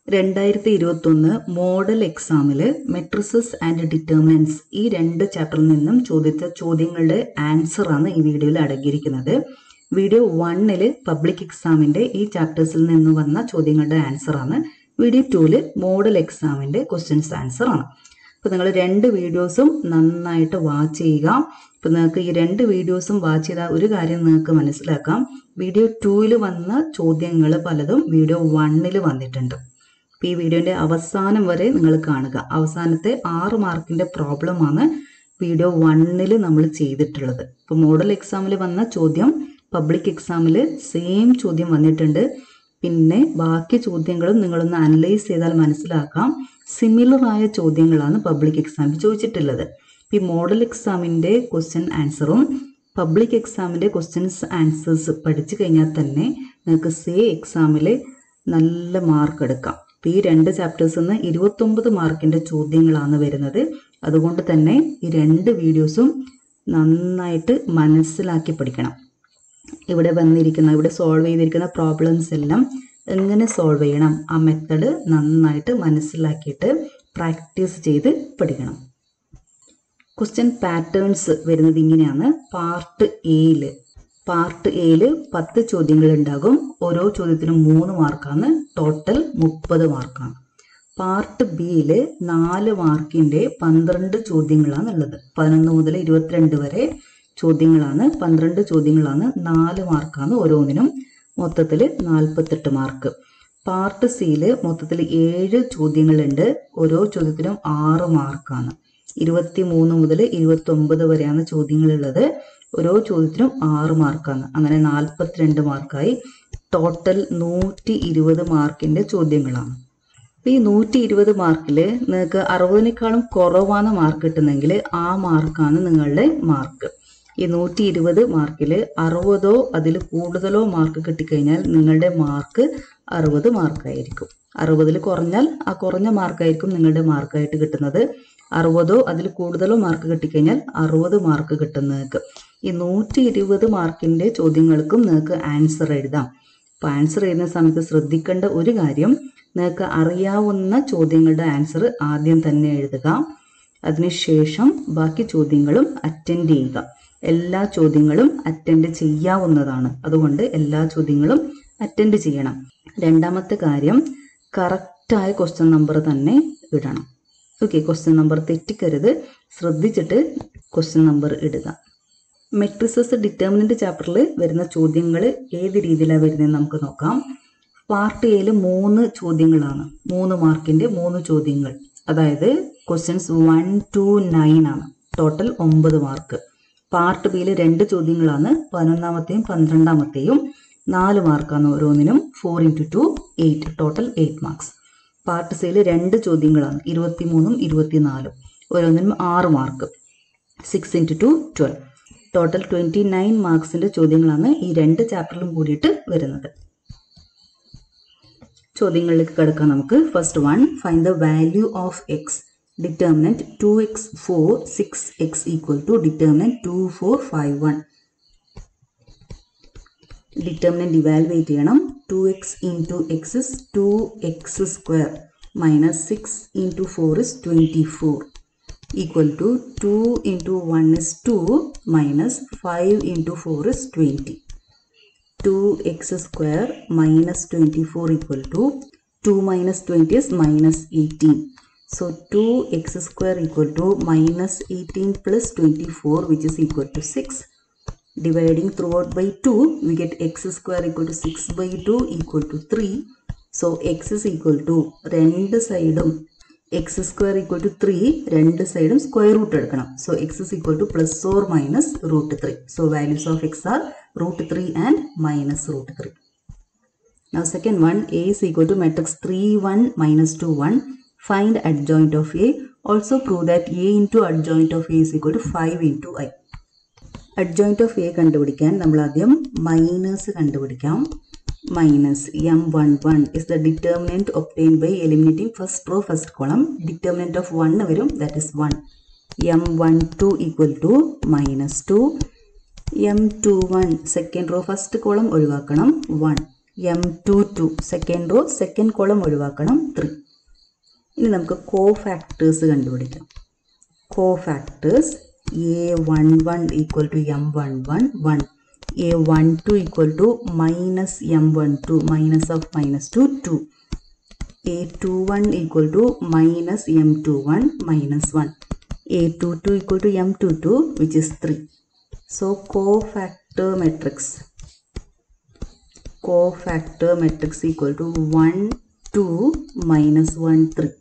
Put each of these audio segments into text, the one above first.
രണ്ടായിരത്തി ഇരുപത്തൊന്ന് മോഡൽ എക്സാമിൽ മെട്രിസസ് ആൻഡ് ഡിറ്റർമിനൻസ് ഈ രണ്ട് ചാപ്റ്ററിൽ നിന്നും ചോദിച്ച ചോദ്യങ്ങളുടെ ആൻസർ ആണ് ഈ വീഡിയോയിൽ അടങ്ങിയിരിക്കുന്നത് വീഡിയോ വണ്ണിൽ പബ്ലിക് എക്സാമിന്റെ ഈ ചാപ്റ്റേഴ്സിൽ നിന്ന് വന്ന ചോദ്യങ്ങളുടെ ആൻസർ ആണ് വീഡിയോ ടൂവിൽ മോഡൽ എക്സാമിന്റെ ക്വസ്റ്റ്യൻസ് ആൻസർ ആണ് അപ്പോൾ നിങ്ങൾ രണ്ട് വീഡിയോസും നന്നായിട്ട് വാച്ച് ചെയ്യുക ഇപ്പം നിങ്ങൾക്ക് ഈ രണ്ട് വീഡിയോസും വാച്ച് ചെയ്താൽ ഒരു കാര്യം നിങ്ങൾക്ക് മനസ്സിലാക്കാം വീഡിയോ ടൂവിൽ വന്ന ചോദ്യങ്ങൾ പലതും വീഡിയോ വണ്ണിൽ വന്നിട്ടുണ്ട് അപ്പോൾ ഈ വീഡിയോന്റെ അവസാനം വരെ നിങ്ങൾ കാണുക അവസാനത്തെ ആറ് മാർക്കിന്റെ പ്രോബ്ലമാണ് വീഡിയോ വണ്ണിൽ നമ്മൾ ചെയ്തിട്ടുള്ളത് ഇപ്പോൾ മോഡൽ എക്സാമിൽ വന്ന ചോദ്യം പബ്ലിക് എക്സാമിൽ സെയിം ചോദ്യം വന്നിട്ടുണ്ട് പിന്നെ ബാക്കി ചോദ്യങ്ങളും നിങ്ങളൊന്ന് അനലൈസ് ചെയ്താൽ മനസ്സിലാക്കാം സിമിലർ ആയ ചോദ്യങ്ങളാണ് പബ്ലിക് എക്സാമിൽ ചോദിച്ചിട്ടുള്ളത് ഈ മോഡൽ എക്സാമിന്റെ ക്വസ്റ്റ്യൻ ആൻസറും പബ്ലിക് എക്സാമിന്റെ ക്വസ്റ്റ്യൻസ് ആൻസേഴ്സ് പഠിച്ചു കഴിഞ്ഞാൽ തന്നെ നിങ്ങൾക്ക് സേ എക്സാമിൽ നല്ല മാർക്ക് എടുക്കാം ഈ രണ്ട് ചാപ്റ്റേഴ്സിൽ നിന്ന് ഇരുപത്തൊമ്പത് മാർക്കിന്റെ ചോദ്യങ്ങളാണ് വരുന്നത് അതുകൊണ്ട് തന്നെ ഈ രണ്ട് വീഡിയോസും നന്നായിട്ട് മനസ്സിലാക്കി പഠിക്കണം ഇവിടെ വന്നിരിക്കുന്ന ഇവിടെ സോൾവ് ചെയ്തിരിക്കുന്ന പ്രോബ്ലംസ് എല്ലാം എങ്ങനെ സോൾവ് ചെയ്യണം ആ മെത്തഡ് നന്നായിട്ട് മനസ്സിലാക്കിയിട്ട് പ്രാക്ടീസ് ചെയ്ത് പഠിക്കണം ക്വസ്റ്റ്യൻ പാറ്റേൺസ് വരുന്നത് ഇങ്ങനെയാണ് പാർട്ട് എയിൽ പാർട്ട് എയിൽ പത്ത് ചോദ്യങ്ങൾ ഉണ്ടാകും ഓരോ ചോദ്യത്തിനും മൂന്ന് മാർക്കാണ് ടോട്ടൽ മുപ്പത് മാർക്കാണ് പാർട്ട് ബിയിൽ നാല് മാർക്കിന്റെ പന്ത്രണ്ട് ചോദ്യങ്ങളാണ് ഉള്ളത് പതിനൊന്ന് മുതൽ ഇരുപത്തിരണ്ട് വരെ ചോദ്യങ്ങളാണ് പന്ത്രണ്ട് ചോദ്യങ്ങളാണ് നാല് മാർക്കാണ് ഓരോന്നിനും മൊത്തത്തിൽ നാൽപ്പത്തെട്ട് മാർക്ക് പാർട്ട് സിയിൽ മൊത്തത്തിൽ ഏഴ് ചോദ്യങ്ങളുണ്ട് ഓരോ ചോദ്യത്തിനും ആറ് മാർക്കാണ് ഇരുപത്തി മൂന്ന് മുതൽ ഇരുപത്തി ഒമ്പത് വരെയാണ് ചോദ്യങ്ങളുള്ളത് ഓരോ ചോദ്യത്തിനും ആറ് മാർക്കാണ് അങ്ങനെ നാൽപ്പത്തിരണ്ട് മാർക്കായി ടോട്ടൽ നൂറ്റി ഇരുപത് മാർക്കിന്റെ ചോദ്യങ്ങളാണ് ഈ നൂറ്റി ഇരുപത് മാർക്കിൽ നിങ്ങൾക്ക് അറുപതിനേക്കാളും കുറവാണ് മാർക്ക് കിട്ടുന്നെങ്കിൽ ആ മാർക്കാണ് നിങ്ങളുടെ മാർക്ക് ഈ നൂറ്റി ഇരുപത് മാർക്കിൽ അറുപതോ അതിൽ കൂടുതലോ മാർക്ക് കിട്ടിക്കഴിഞ്ഞാൽ നിങ്ങളുടെ മാർക്ക് അറുപത് മാർക്കായിരിക്കും അറുപതിൽ കുറഞ്ഞാൽ ആ കുറഞ്ഞ മാർക്കായിരിക്കും നിങ്ങളുടെ മാർക്കായിട്ട് കിട്ടുന്നത് അറുപതോ അതിൽ കൂടുതലോ മാർക്ക് കിട്ടിക്കഴിഞ്ഞാൽ അറുപത് മാർക്ക് കിട്ടുന്നതൊക്കെ ഈ നൂറ്റി ഇരുപത് മാർക്കിന്റെ ചോദ്യങ്ങൾക്കും നിങ്ങൾക്ക് ആൻസർ എഴുതാം അപ്പൊ ആൻസർ എഴുതുന്ന സമയത്ത് ശ്രദ്ധിക്കേണ്ട ഒരു കാര്യം നിങ്ങൾക്ക് അറിയാവുന്ന ചോദ്യങ്ങളുടെ ആൻസർ ആദ്യം തന്നെ എഴുതുക അതിനുശേഷം ബാക്കി ചോദ്യങ്ങളും അറ്റൻഡ് ചെയ്യുക എല്ലാ ചോദ്യങ്ങളും അറ്റൻഡ് ചെയ്യാവുന്നതാണ് അതുകൊണ്ട് എല്ലാ ചോദ്യങ്ങളും അറ്റൻഡ് ചെയ്യണം രണ്ടാമത്തെ കാര്യം കറക്റ്റായ ക്വസ്റ്റ്യൻ നമ്പർ തന്നെ ഇടണം ഓക്കെ ക്വസ്റ്റ്യൻ നമ്പർ തെറ്റിക്കരുത് ശ്രദ്ധിച്ചിട്ട് ക്വസ്റ്റ്യൻ നമ്പർ ഇടുക മെട്രിസസ് ഡിറ്റർമിനന്റ് ചാപ്റ്ററിൽ വരുന്ന ചോദ്യങ്ങൾ ഏത് രീതിയിലാണ് വരുന്നത് നമുക്ക് നോക്കാം പാർട്ട് എയിൽ മൂന്ന് ചോദ്യങ്ങളാണ് മൂന്ന് മാർക്കിന്റെ മൂന്ന് ചോദ്യങ്ങൾ അതായത് ക്വസ്റ്റ്യൻസ് വൺ ടു നയൻ ആണ് ടോട്ടൽ ഒമ്പത് മാർക്ക് പാർട്ട് ബിയിൽ രണ്ട് ചോദ്യങ്ങളാണ് പതിനൊന്നാമത്തെയും പന്ത്രണ്ടാമത്തെയും നാല് മാർക്കാണ് ഓരോന്നിനും four into two eight total eight marks part സിയിൽ രണ്ട് ചോദ്യങ്ങളാണ് ഇരുപത്തിമൂന്നും ഇരുപത്തിനാലും ഓരോന്നിനും ആറ് mark six into two twelve total twenty nine മാർക്സിന്റെ ചോദ്യങ്ങളാണ് ഈ രണ്ട് ചാപ്റ്ററിലും കൂടിയിട്ട് വരുന്നത് ചോദ്യങ്ങളിലേക്ക് കിടക്കാം നമുക്ക് first one find the value of x determinant two x four six x equal to determinant to four five one determinant evaluate ചെയ്യണം two x into x is two x square minus six into four is twenty four equal to 2 into 1 is 2 minus 5 into 4 is 20. 2x square minus 24 equal to 2 minus 20 is minus 18. So 2x square equal to minus 18 plus 24 which is equal to 6. Dividing throughout by 2 we get x square equal to 6 by 2 equal to 3. So x is equal to രണ്ട് സൈഡും x square equal to three രണ്ട് സൈഡും square root എടുക്കണം so x is equal to plus or minus root three so values of x are root three and minus root three Now second one a is equal to matrix 3 1 minus 2 1 find adjoint of a also prove that a into adjoint of a is equal to 5 into i adjoint of a കണ്ടുപിടിക്കാൻ നമ്മൾ ആദ്യം minus കണ്ടുപിടിക്കാം minus m11 is the determinant obtained by eliminating first row first column determinant of 1 വരും that is 1 m12 equal to minus 2 m21 second row first column ഒഴിവാക്കണം 1 M two two second row second column ഒഴിവാക്കണം three ഇനി നമുക്ക് cofactors കണ്ടുപിടിക്കാം cofactors A one one equal to M one one one A one two equal to minus M one two minus of minus two two A two one equal to minus M two one minus one A two two equal to M two two which is three so cofactor matrix cofactor matrix equal to 1 2 minus 1 3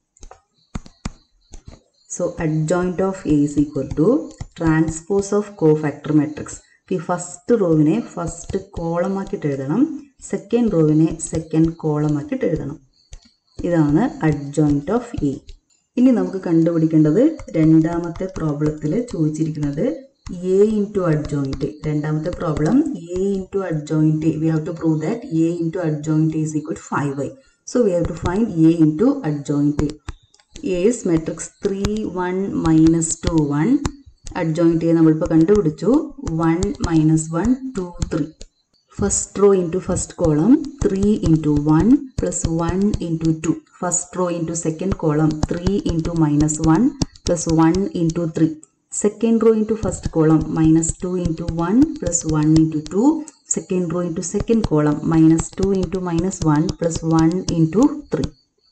so adjoint of A is equal to transpose of cofactor matrix ഈ first റോവിനെ first column ആക്കിയിട്ട് എഴുതണം second റോവിനെ second column ആക്കിയിട്ട് എഴുതണം ഇതാണ് adjoint of A ഇനി നമുക്ക് കണ്ടുപിടിക്കേണ്ടത് രണ്ടാമത്തെ പ്രോബ്ലത്തിൽ ചോദിച്ചിരിക്കുന്നത് എ ഇൻറ്റു അഡ്ജോയിൻറ്റ് രണ്ടാമത്തെ problem A into adjoint we have to prove that A into adjoint is equal to five I so we have to find A into adjoint A is matrix three one minus two one adjoint നമ്മളിപ്പോൾ കണ്ടുപിടിച്ചു one minus one two three first row into first column three into one plus one into two first row into second column three into minus one plus one into three second row into first column minus 2 into 1 plus 1 into 2 second row into second column minus 2 into minus 1 plus 1 into 3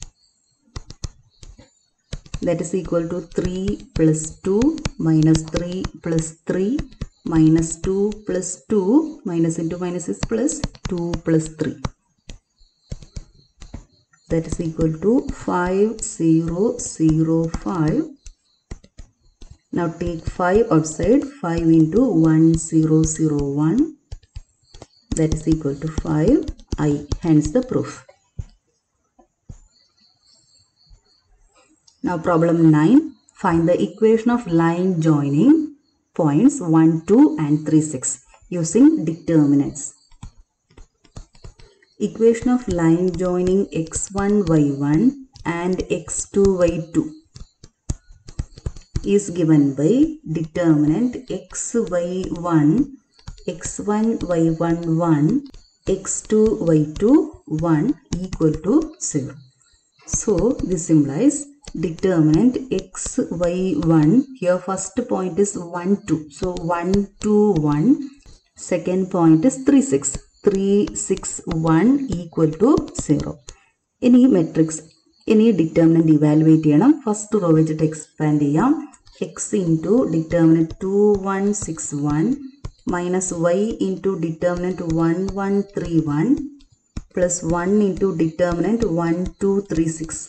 that is equal to 3 plus 2 minus 3 plus 3 minus 2 plus 2 minus into minus is plus 2 plus 3 that is equal to 5 0 0 5 now take 5 outside 5 into 1001 that is equal to 5 i hence the proof. Now problem 9 find the equation of line joining points 1 2 and 3 6 using determinants. Equation of line joining x1 y1 and x2 y2 is given by determinant xy1 x1 y1 1 x2 y2 1 equal to 0 so this implies determinant xy1 here first point is 1 2 so 1 2 1 second point is 3 6 3 6 1 equal to 0 ഇനി matrix ഇനി determinant evaluate ചെയ്യണം first row വെച്ചിട്ട് expand ചെയ്യാം x into determinant two one six one minus y into determinant one one three one plus one into determinant one two three six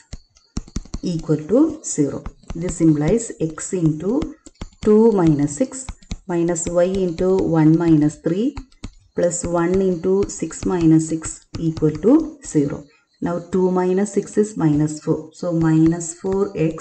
equal to zero this implies x into two minus six minus y into one minus three plus one into six minus six equal to zero Now 2 minus 6 is minus 4. So minus 4x.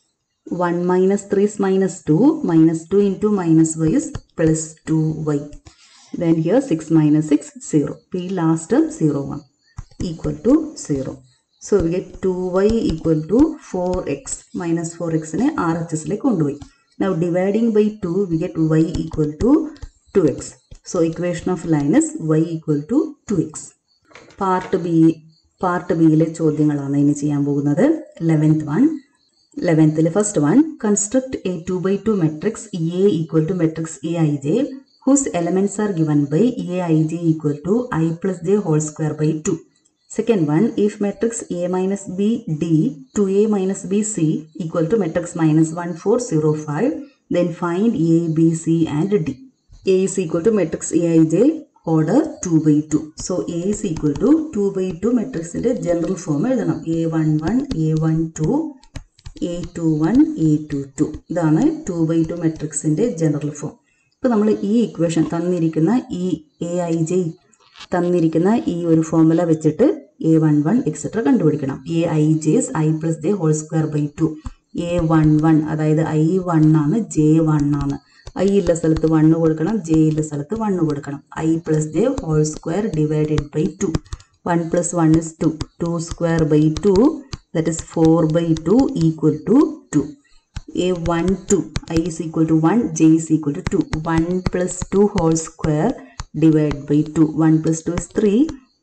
1 minus 3 is minus 2. Minus 2 into minus y is plus 2y. Then here 6 minus 6, 0. P last term 0, 1 equal to 0. So we get 2y equal to 4x. Minus 4x in RHS like കൊണ്ടുപോയി. Now dividing by 2 we get y equal to 2x. So equation of line is y equal to 2x. Part B part ബിയിലെ ചോദ്യങ്ങളാണ് ഇനി ചെയ്യാൻ പോകുന്നത് eleventh one ലെവൻത്തിൽ first one construct a two by two matrix A equal to matrix A I J whose elements are given by A I J equal to I plus J whole square by two second one if matrix A minus B D two A minus B C equal to matrix minus one four zero five then find A B C and D A is equal to matrix Aij order 2 by 2. So A is equal to 2 by 2 മെട്രിക്സിന്റെ general form എഴുതണം A one one A one two A two one A two two ഇതാണ് two by two മെട്രിക്സിന്റെ general form ഇപ്പോൾ നമ്മൾ ഈ equation തന്നിരിക്കുന്ന ഈ A I J തന്നിരിക്കുന്ന ഈ ഒരു ഫോർമുല വെച്ചിട്ട് എ വൺ വൺ എക്സെട്ര കണ്ടുപിടിക്കണം A I J's I plus J whole square by two A one one അതായത് ഐ വൺ ആണ് ജെ വൺ ആണ് ഐ ഉള്ള സ്ഥലത്ത് വണ്ണ് കൊടുക്കണം ജെ ഉള്ള സ്ഥലത്ത് വണ്ണ് കൊടുക്കണം I plus J whole square divided by two one plus one is two two square by two that is four by two equal to two A one two I is equal to one J is equal to two one plus two whole square divide by two one plus two is three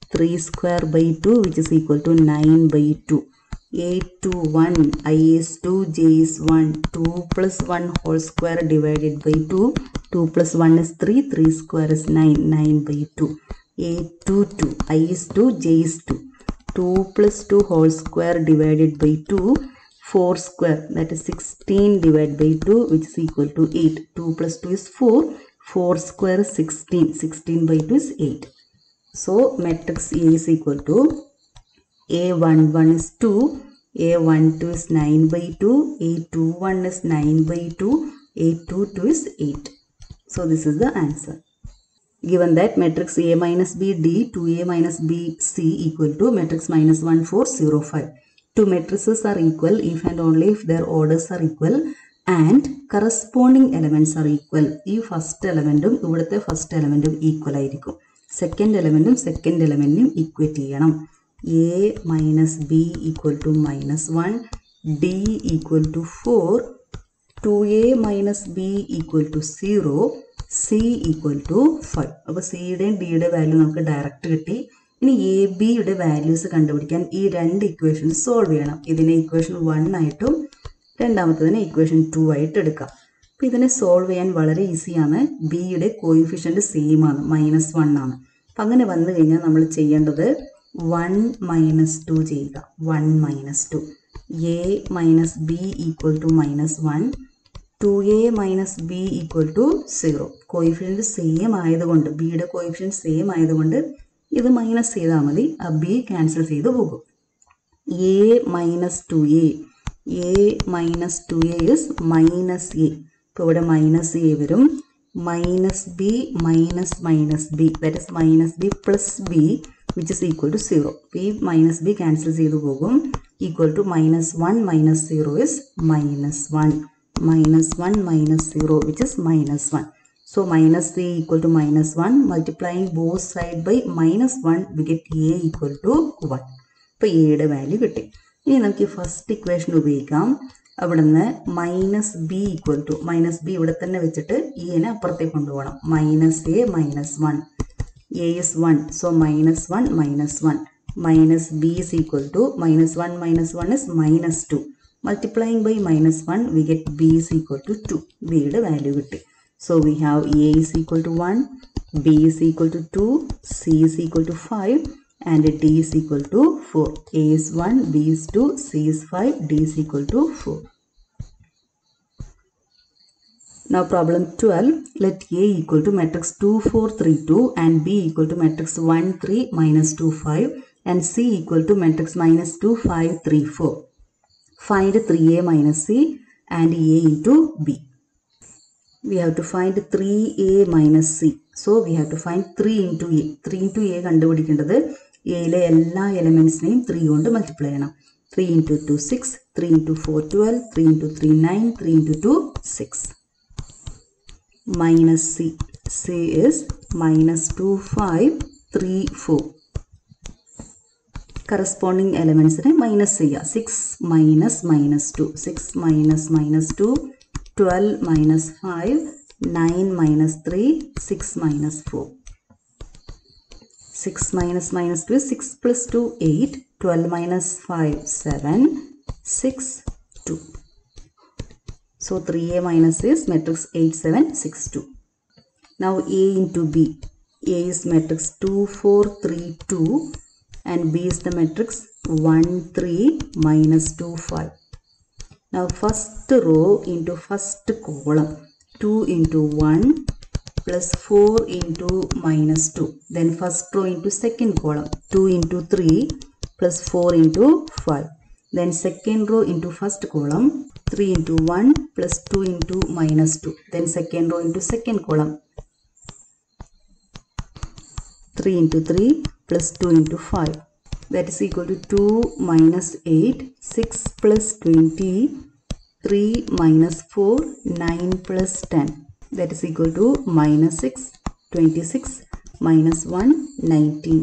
3 square by 2 which is equal to 9 by 2. A to 1, I is 2, J is 1, 2 plus 1 whole square divided by 2, 2 plus 1 is 3, 3 square is 9, 9 by 2. A to 2, I is 2, J is 2, 2 plus 2 whole square divided by 2, 4 square that is 16 divided by 2 which is equal to 8. 2 plus 2 is 4, 4 square is 16, 16 by 2 is 8. So matrix A is equal to A11 is 2, A12 is 9 by 2, A21 is 9 by 2, A22 is 8. So this is the answer. Given that matrix A minus B D 2A minus B C equal to matrix minus 1 4 0 5. Two matrices are equal if and only if their orders are equal and corresponding elements are equal. ഈ first എലമെൻറ്റും ഇവിടുത്തെ first എലമെൻറ്റും equal ആയിരിക്കും second എലമെൻറ്റും second എലമെൻറ്റിനും equate ചെയ്യണം A minus B equal to minus one D equal to four two A minus B equal to zero C equal to five അപ്പോൾ സിയുടെയും ഡിയുടെ വാല്യൂ നമുക്ക് ഡയറക്റ്റ് കിട്ടി ഇനി എ ബിയുടെ വാല്യൂസ് കണ്ടുപിടിക്കാൻ ഈ രണ്ട് ഇക്വേഷൻ സോൾവ് ചെയ്യണം ഇതിനെ ഇക്വേഷൻ വൺ ആയിട്ടും രണ്ടാമത്തതിനെ ഇക്വേഷൻ ടു ആയിട്ട് എടുക്കാം അപ്പോൾ ഇതിനെ സോൾവ് ചെയ്യാൻ വളരെ ഈസിയാണ് ബിയുടെ കോയിഫിഷ്യൻ്റ് സെയിം ആണ് മൈനസ് വൺ ആണ് അപ്പം അങ്ങനെ വന്നു കഴിഞ്ഞാൽ നമ്മൾ ചെയ്യേണ്ടത് വൺ മൈനസ് ടു ചെയ്യുക one minus two A minus B equal to minus one two A minus B equal to zero coefficient same ആയതുകൊണ്ട് ബിയുടെ കോയിഫിഷ്യൻ്റ് സെയിം ആയതുകൊണ്ട് ഇത് മൈനസ് ചെയ്താൽ മതി ആ ബി ക്യാൻസൽ ചെയ്ത് പോകും A minus two A A minus two A is minus A ഇപ്പോൾ ഇവിടെ മൈനസ് എ വരും minus B minus minus B that is minus B plus B which is equal to zero ഈ minus B cancel ചെയ്ത് പോകും equal to minus one minus zero is minus one minus 1 minus 0 which is minus 1. So minus 3 equal to minus 1 multiplying both side by minus 1 we get a equal to 1. അപ്പോൾ എയുടെ value കിട്ടി ഇനി നമുക്ക് ഈ first equation ഉപയോഗിക്കാം അവിടെ നിന്ന് minus B equal to minus B ഇവിടെ തന്നെ വെച്ചിട്ട് ഇനെ അപ്പുറത്തേക്ക് കൊണ്ടുപോകണം minus A minus one A is one so minus one minus one minus B is equal to minus one minus one is minus two multiplying by minus 1 we get b is equal to 2 b യുടെ value കിട്ടി so we have a is equal to 1 b is equal to 2 c is equal to 5 and d is equal to 4 a is 1 b is 2 c is 5 d is equal to 4 now problem 12 let a equal to matrix 2 4 3 2 and b equal to matrix 1 3 minus 2 5 and c equal to matrix minus 2 5 3 4 find 3a minus c and a into b. We have to find 3a minus c. So we have to find 3 into a. 3 into a കണ്ടുപിടിക്കേണ്ടത് എയിലെ എല്ലാ എലമെൻസിനെയും three കൊണ്ട് multiply ചെയ്യണം three into two six three into four twelve three into three nine three into two six minus C C is minus two five three four corresponding എലമെൻസിനെ minus ചെയ്യുക six minus minus two six minus minus two twelve minus five nine minus three six minus four six minus minus two six plus two eight twelve minus five seven six two so three A minus is matrix eight seven six two now A into B A is matrix two four three two and B is the matrix 1 3 minus 2 5. Now first row into first column 2 into 1 plus 4 into minus 2. Then first row into second column 2 into 3 plus 4 into 5. Then second row into first column 3 into 1 plus 2 into minus 2. Then second row into second column 3 into 3 plus 2 into 5 that is equal to 2 minus 8 6 plus 20 3 minus 4 9 plus 10 that is equal to minus 6 26 minus 1 19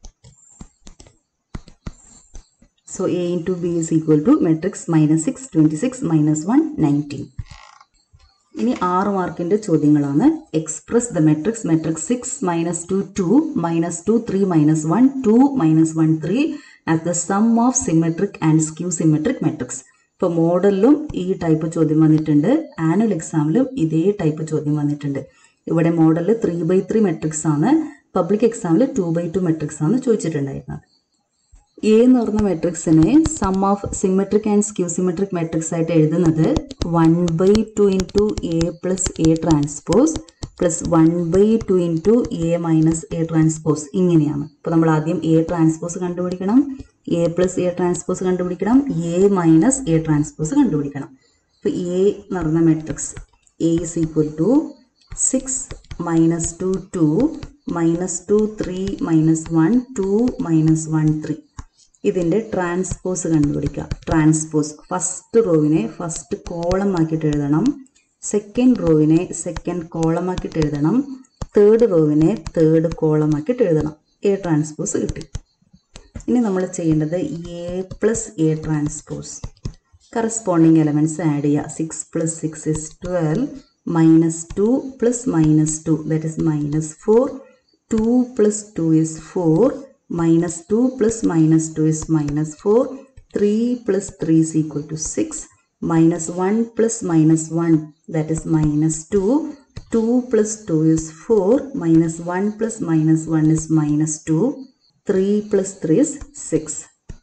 so a into b is equal to matrix minus 6 26 minus 1 19 ഇനി ആറ് മാർക്കിന്റെ ചോദ്യങ്ങളാണ് express the matrix matrix six minus two two minus two three minus one two minus one three as the sum of symmetric and skew symmetric matrix ഇപ്പോൾ മോഡലിലും ഈ type ചോദ്യം വന്നിട്ടുണ്ട് annual എക്സാമിലും ഇതേ ടൈപ്പ് ചോദ്യം വന്നിട്ടുണ്ട് ഇവിടെ മോഡലിൽ ത്രീ ബൈ ത്രീ മെട്രിക്സ് ആണ് പബ്ലിക് എക്സാമിൽ ടു ബൈ ടു മെട്രിക്സ് ആണ് ചോദിച്ചിട്ടുണ്ടായിരുന്നത് എ എന്ന് പറഞ്ഞ മെട്രിക്സിനെ sum of symmetric and skew symmetric matrix ആയിട്ട് എഴുതുന്നത് one by two into A plus A transpose plus one by two into A minus A transpose ഇങ്ങനെയാണ് അപ്പോൾ നമ്മൾ ആദ്യം എ ട്രാൻസ്പോസ് കണ്ടുപിടിക്കണം എ പ്ലസ് എ ട്രാൻസ്പോസ് കണ്ടുപിടിക്കണം എ മൈനസ് എ ട്രാൻസ്പോസ് കണ്ടുപിടിക്കണം അപ്പോൾ എ എന്ന് പറഞ്ഞ matrix A is equal to six minus two two minus two three minus one two minus one three ഇതിൻ്റെ ട്രാൻസ്പോസ് കണ്ടുപിടിക്കുക ട്രാൻസ്പോസ് ഫസ്റ്റ് റോവിനെ first column ആക്കിയിട്ട് എഴുതണം സെക്കൻഡ് റോവിനെ സെക്കൻഡ് കോളം ആക്കിയിട്ട് എഴുതണം തേർഡ് റോവിനെ തേർഡ് കോളം ആക്കിയിട്ട് എഴുതണം എ ട്രാൻസ്പോസ് കിട്ടി ഇനി നമ്മൾ ചെയ്യേണ്ടത് A plus A transpose corresponding elements add ചെയ്യുക six plus six is twelve minus two plus minus two that is minus four two plus two is four minus 2 plus minus 2 is minus 4 3 plus 3 is equal to 6 minus 1 plus minus 1 that is minus 2 2 plus 2 is 4 minus 1 plus minus 1 is minus 2 3 plus 3 is 6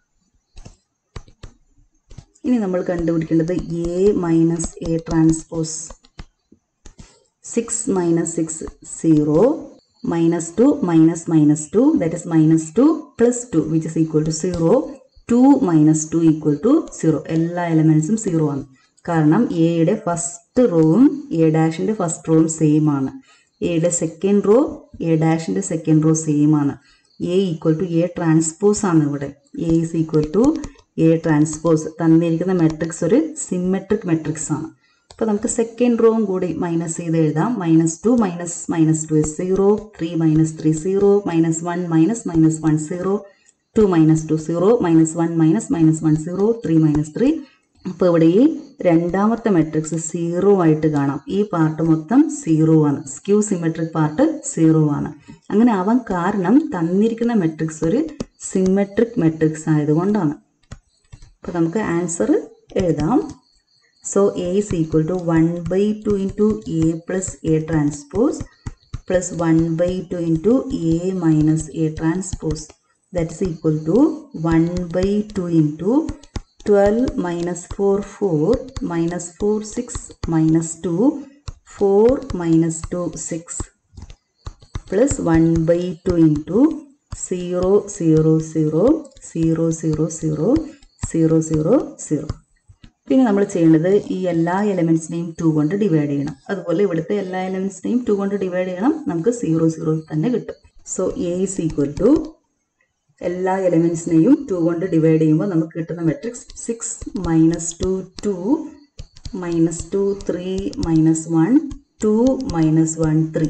ഇനി നമ്മൾ കണ്ടുപിടിക്കേണ്ടത് A minus A transpose six minus six zero minus 2 minus minus 2 that is minus 2 plus 2 which is equal to 0 2 minus 2 equal to 0 എല്ലാ എലമെൻസും zero ആണ് കാരണം എയുടെ first റോവും A ഡാഷിൻ്റെ first റോവും സെയിം ആണ് എയുടെ സെക്കൻഡ് റോ എ ഡാഷിൻ്റെ സെക്കൻഡ് റോ സെയിം ആണ് A equal to A transpose ആണ് ഇവിടെ A is equal to A transpose തന്നിരിക്കുന്ന മെട്രിക്സ് ഒരു സിമെട്രിക് മെട്രിക്സ് ആണ് അപ്പോൾ നമുക്ക് സെക്കൻഡ് റോവും കൂടി മൈനസ് ചെയ്ത് എഴുതാം minus two minus minus two is zero three minus three zero minus one minus minus one zero two minus two zero minus one minus minus one zero three minus three അപ്പോൾ ഇവിടെ ഈ രണ്ടാമത്തെ matrix zero ആയിട്ട് കാണാം ഈ part മൊത്തം zero ആണ് skew symmetric part zero ആണ് അങ്ങനെ ആവാൻ കാരണം തന്നിരിക്കുന്ന മെട്രിക്സ് ഒരു സിമെട്രിക് മെട്രിക്സ് ആയതുകൊണ്ടാണ് അപ്പോൾ നമുക്ക് ആൻസർ എഴുതാം So A is equal to 1 by 2 into A plus A transpose plus 1 by 2 into A minus A transpose. That is equal to 1 by 2 into 12 minus 4 4 minus 4 6 minus 2 4 minus 2 6 plus 1 by 2 into 0 0 0 0 0 0 0 0 0 പിന്നെ നമ്മൾ ചെയ്യേണ്ടത് ഈ എല്ലാ എലമെൻസിനെയും two കൊണ്ട് divide ചെയ്യണം അതുപോലെ ഇവിടുത്തെ എല്ലാ എലമെൻസിനെയും ടു കൊണ്ട് ഡിവൈഡ് ചെയ്യണം നമുക്ക് സീറോ സീറോ തന്നെ കിട്ടും so A is equal to എല്ലാ എലമെൻസിനെയും ടു കൊണ്ട് ഡിവൈഡ് ചെയ്യുമ്പോൾ നമുക്ക് കിട്ടുന്ന matrix six minus two two minus two three minus one two minus one three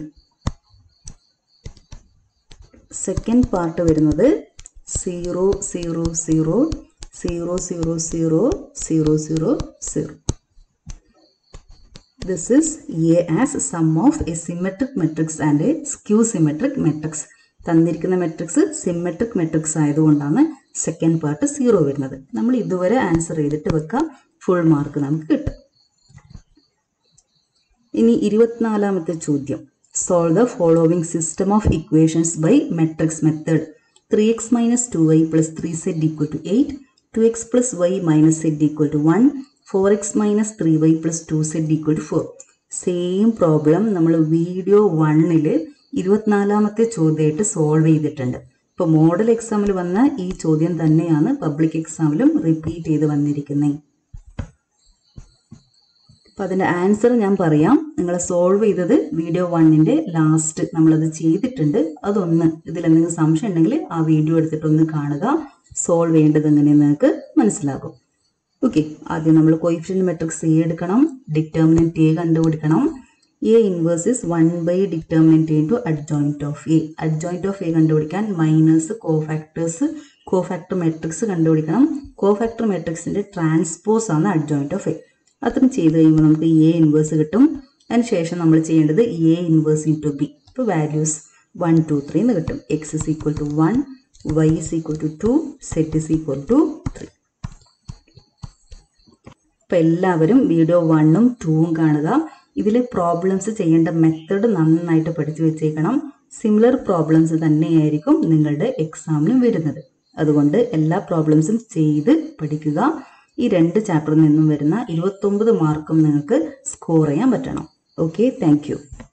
second part വരുന്നത് zero zero zero zero zero zero zero zero zero This is A as sum of a symmetric matrix and a skew symmetric matrix. തന്നിരിക്കുന്ന matrix symmetric matrix ആയതുകൊണ്ടാണ് second part zero വരുന്നത് നമ്മൾ ഇതുവരെ answer ചെയ്തിട്ട് വെക്കാം full mark നമുക്ക് കിട്ടും ഇനി ഇരുപത്തിനാലാമത്തെ ചോദ്യം solve the following system of equations by matrix method three x minus two y plus three z equal to eight two x plus y minus z equal to one four x minus three y plus two z equal to four same problem നമ്മൾ video വണ്ണിൽ ഇരുപത്തിനാലാമത്തെ ചോദ്യമായിട്ട് solve ചെയ്തിട്ടുണ്ട് ഇപ്പോൾ model എക്സാമിൽ വന്ന ഈ ചോദ്യം തന്നെയാണ് പബ്ലിക് എക്സാമിലും റിപ്പീറ്റ് ചെയ്ത് വന്നിരിക്കുന്നത് അപ്പോൾ അതിൻ്റെ ആൻസർ ഞാൻ പറയാം നിങ്ങൾ സോൾവ് ചെയ്തത് വീഡിയോ വണ്ണിൻ്റെ ലാസ്റ്റ് നമ്മളത് ചെയ്തിട്ടുണ്ട് അതൊന്ന് ഇതിലെന്തെങ്കിലും സംശയം ഉണ്ടെങ്കിൽ ആ വീഡിയോ എടുത്തിട്ടൊന്ന് കാണുക സോൾവ് ചെയ്യേണ്ടത് എങ്ങനെയെന്ന് നിങ്ങൾക്ക് മനസ്സിലാകും ഓക്കെ ആദ്യം നമ്മൾ കോയിഫിഷ്യൻ മെട്രിക്സ് എ എടുക്കണം ഡിറ്റർമിനൻറ്റ് എ കണ്ടുപിടിക്കണം A inverse is one by determinant into adjoint of A adjoint of A കണ്ടുപിടിക്കാൻ മൈനസ് കോഫാക്ടേഴ്സ് കോഫാക്ടർ മെട്രിക്സ് കണ്ടുപിടിക്കണം കോഫാക്ടർ മെട്രിക്സിൻ്റെ ട്രാൻസ്പോസ് ആണ് അഡ്ജോയിൻറ്റ് ഓഫ് എ അത്രയും ചെയ്ത് കഴിയുമ്പോൾ നമുക്ക് എ ഇൻവേഴ്സ് കിട്ടും അതിനുശേഷം നമ്മൾ ചെയ്യേണ്ടത് A inverse into B ഇപ്പോൾ വാല്യൂസ് വൺ ടു ത്രീ എന്ന് കിട്ടും x is equal to one y is equal to two z is equal to three അപ്പോൾ എല്ലാവരും വീഡിയോ വണ്ണും ടൂവും കാണുക ഇതിൽ പ്രോബ്ലംസ് ചെയ്യേണ്ട മെത്തഡ് നന്നായിട്ട് പഠിച്ചു വെച്ചേക്കണം സിമിലർ പ്രോബ്ലംസ് തന്നെയായിരിക്കും നിങ്ങളുടെ എക്സാമിനും വരുന്നത് അതുകൊണ്ട് എല്ലാ പ്രോബ്ലംസും ചെയ്ത് പഠിക്കുക ഈ രണ്ട് ചാപ്റ്ററിൽ നിന്നും വരുന്ന ഇരുപത്തൊമ്പത് മാർക്കും നിങ്ങൾക്ക് സ്കോർ ചെയ്യാൻ പറ്റണം ഓക്കെ താങ്ക്